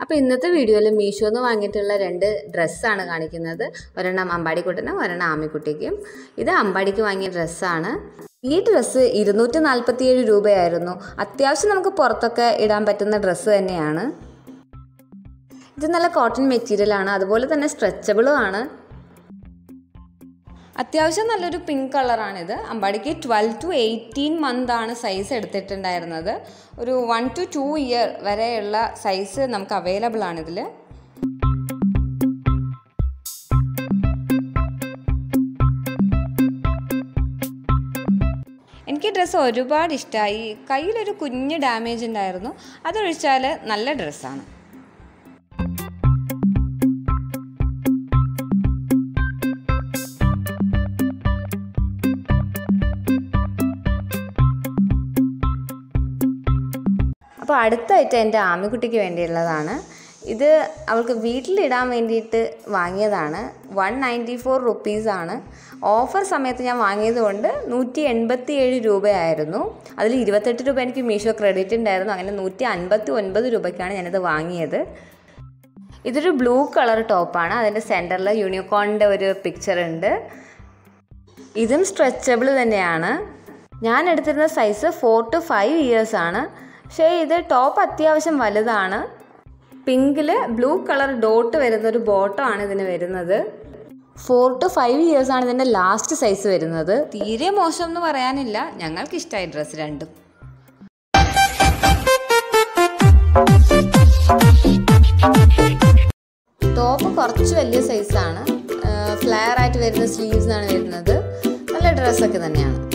അപ്പോൾ ഇന്നത്തെ വീഡിയോയിൽ മീഷോന്ന് വാങ്ങിയിട്ടുള്ള രണ്ട് ഡ്രസ്സാണ് കാണിക്കുന്നത് ഒരെണ്ണം അമ്പാടിക്കുട്ടനും ഒരെണ്ണം ആമിക്കുട്ടിക്കും ഇത് അമ്പാടിക്ക് വാങ്ങിയ ഡ്രസ്സാണ് ഈ ഡ്രസ്സ് ഇരുന്നൂറ്റി നാൽപ്പത്തിയേഴ് രൂപയായിരുന്നു അത്യാവശ്യം നമുക്ക് പുറത്തൊക്കെ ഇടാൻ പറ്റുന്ന ഡ്രസ്സ് തന്നെയാണ് ഇത് നല്ല കോട്ടൺ മെറ്റീരിയലാണ് അതുപോലെ തന്നെ സ്ട്രെച്ചബിളും ആണ് അത്യാവശ്യം നല്ലൊരു പിങ്ക് കളറാണിത് അമ്പാടിക്ക് ട്വൽവ് ടു എയ്റ്റീൻ മന്ത് ആണ് സൈസ് എടുത്തിട്ടുണ്ടായിരുന്നത് ഒരു വൺ ടു ടു ഇയർ വരെയുള്ള സൈസ് നമുക്ക് അവൈലബിൾ ആണിതിൽ എനിക്ക് ഡ്രസ്സ് ഒരുപാട് ഇഷ്ടമായി കയ്യിലൊരു കുഞ്ഞ് ഡാമേജ് ഉണ്ടായിരുന്നു അതൊഴിച്ചാൽ നല്ല ഡ്രസ്സാണ് അപ്പോൾ അടുത്തായിട്ട് എൻ്റെ ആമിക്കുട്ടിക്ക് വേണ്ടിയുള്ളതാണ് ഇത് അവൾക്ക് വീട്ടിലിടാൻ വേണ്ടിയിട്ട് വാങ്ങിയതാണ് വൺ നയൻറ്റി ഫോർ റുപ്പീസാണ് ഓഫർ സമയത്ത് ഞാൻ വാങ്ങിയത് കൊണ്ട് നൂറ്റി എൺപത്തി ഏഴ് രൂപയായിരുന്നു അതിൽ ഇരുപത്തെട്ട് രൂപ എനിക്ക് മീഷോ ക്രെഡിറ്റ് ഉണ്ടായിരുന്നു അങ്ങനെ നൂറ്റി അൻപത്തി ഒൻപത് രൂപയ്ക്കാണ് ഞാനിത് വാങ്ങിയത് ഇതൊരു ബ്ലൂ കളർ ടോപ്പാണ് അതിൻ്റെ സെൻറ്ററിൽ യൂണിക്കോണിൻ്റെ ഒരു പിക്ചർ ഉണ്ട് ഇതും സ്ട്രെച്ചബിൾ തന്നെയാണ് ഞാൻ എടുത്തിരുന്ന size four to five years ആണ് പക്ഷേ ഇത് ടോപ്പ് അത്യാവശ്യം വലുതാണ് പിങ്കിൽ ബ്ലൂ കളർ ഡോട്ട് വരുന്ന ഒരു ബോട്ടം ആണ് ഇതിന് വരുന്നത് ഫോർ ടു ഫൈവ് ഇയേഴ്സ് ആണ് ഇതിൻ്റെ ലാസ്റ്റ് സൈസ് വരുന്നത് തീരെ മോശം എന്ന് പറയാനില്ല ഞങ്ങൾക്ക് ഇഷ്ടമായി ഡ്രസ്സ് രണ്ടും ടോപ്പ് കുറച്ച് വലിയ സൈസാണ് ഫ്ലെയർ ആയിട്ട് വരുന്ന സ്ലീവ്സ് ആണ് വരുന്നത് നല്ല ഡ്രസ്സൊക്കെ തന്നെയാണ്